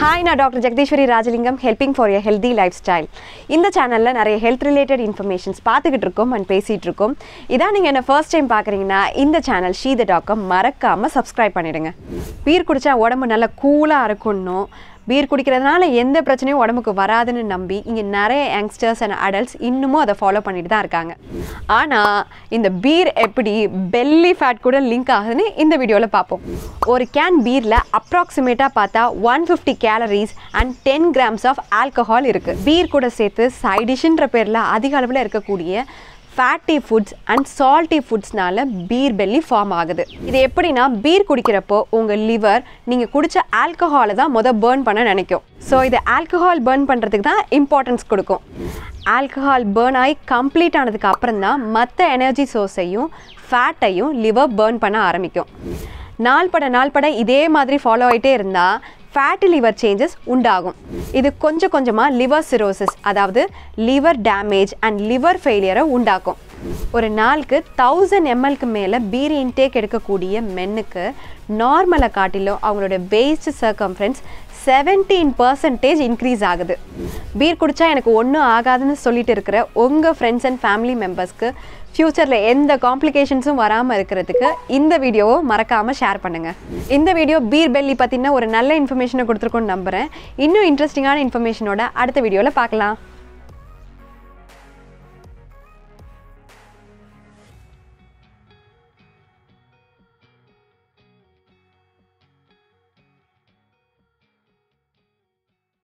hi நான் doctor Jagadeeswari Rajalingam helping for a healthy lifestyle இந்த சேனலில் நிறைய ஹெல்த் ரிலேட்டட் இன்ஃபர்மேஷன்ஸ் பார்த்துக்கிட்டு இருக்கோம் அண்ட் பேசிகிட்டு இருக்கோம் இதான் நீங்கள் என்ன ஃபர்ஸ்ட் டைம் பார்க்குறீங்கன்னா இந்த சேனல் ஷீத டாக்கம் மறக்காமல் சப்ஸ்கிரைப் பண்ணிடுங்க பீர் குடித்தா உடம்பு நல்லா கூலாக இருக்கணும் பீர் குடிக்கிறதுனால எந்த பிரச்சனையும் உடம்புக்கு வராதுன்னு நம்பி இங்கே நிறைய யங்ஸ்டர்ஸ் அண்ட் அடல்ட்ஸ் இன்னமும் அதை ஃபாலோ பண்ணிட்டு தான் இருக்காங்க ஆனால் இந்த பீர் எப்படி பெல்லி ஃபேட் கூட லிங்க் ஆகுதுன்னு இந்த வீடியோவில் பார்ப்போம் ஒரு கேன் பீரில் அப்ராக்சிமேட்டாக பார்த்தா one fifty calories and ten grams of alcohol இருக்குது பீர் கூட சேர்த்து சைடிஷ்ன்ற பேரில் அதிக அளவில் இருக்கக்கூடிய ஃபேட்டி ஃபுட்ஸ் அண்ட் சால்ட்டி ஃபுட்ஸ்னால பீர் பெல்லி ஃபார்ம் ஆகுது இது எப்படின்னா பீர் குடிக்கிறப்போ உங்கள் லிவர் நீங்கள் குடித்த ஆல்கஹாலை தான் மொதல் பேர்ன் பண்ண நினைக்கும் ஸோ இது ஆல்கஹால் பேர்ன் பண்ணுறதுக்கு தான் இம்பார்ட்டன்ஸ் கொடுக்கும் ஆல்கஹால் பேர்ன் ஆகி கம்ப்ளீட் ஆனதுக்கு அப்புறம் தான் மற்ற எனர்ஜி சோர்ஸையும் ஃபேட்டையும் லிவர் பேர்ன் பண்ண ஆரம்பிக்கும் நாள் பட நாள் பட இதே மாதிரி ஃபாலோ ஆகிட்டே இருந்தால் ஃபேட்டி லிவர் சேஞ்சஸ் உண்டாகும் இது கொஞ்சம் கொஞ்சமாக லிவர் சிரோசிஸ் அதாவது லிவர் டேமேஜ் அண்ட் லிவர் ஃபெயிலியரை உண்டாக்கும் ஒரு நாளுக்கு தௌசண்ட் எம்எல்க்கு மேலே பீர் இன்டேக் எடுக்கக்கூடிய மென்னுக்கு நார்மலை காட்டிலும் அவங்களோட waist circumference seventeen percentage increase ஆகுது பீர் குடித்தா எனக்கு ஒன்றும் ஆகாதுன்னு சொல்லிட்டு இருக்கிற உங்கள் ஃப்ரெண்ட்ஸ் அண்ட் ஃபேமிலி மெம்பர்ஸ்க்கு ஃப்யூச்சரில் எந்த காம்ப்ளிகேஷன்ஸும் வராமல் இருக்கிறதுக்கு இந்த வீடியோவை மறக்காமல் ஷேர் பண்ணுங்கள் இந்த வீடியோ பீர் பெல்லி பற்றின ஒரு நல்ல இன்ஃபர்மேஷனை கொடுத்துருக்கோன்னு நம்புகிறேன் இன்னும் இன்ட்ரெஸ்டிங்கான இன்ஃபர்மேஷனோட அடுத்த வீடியோவில் பார்க்கலாம்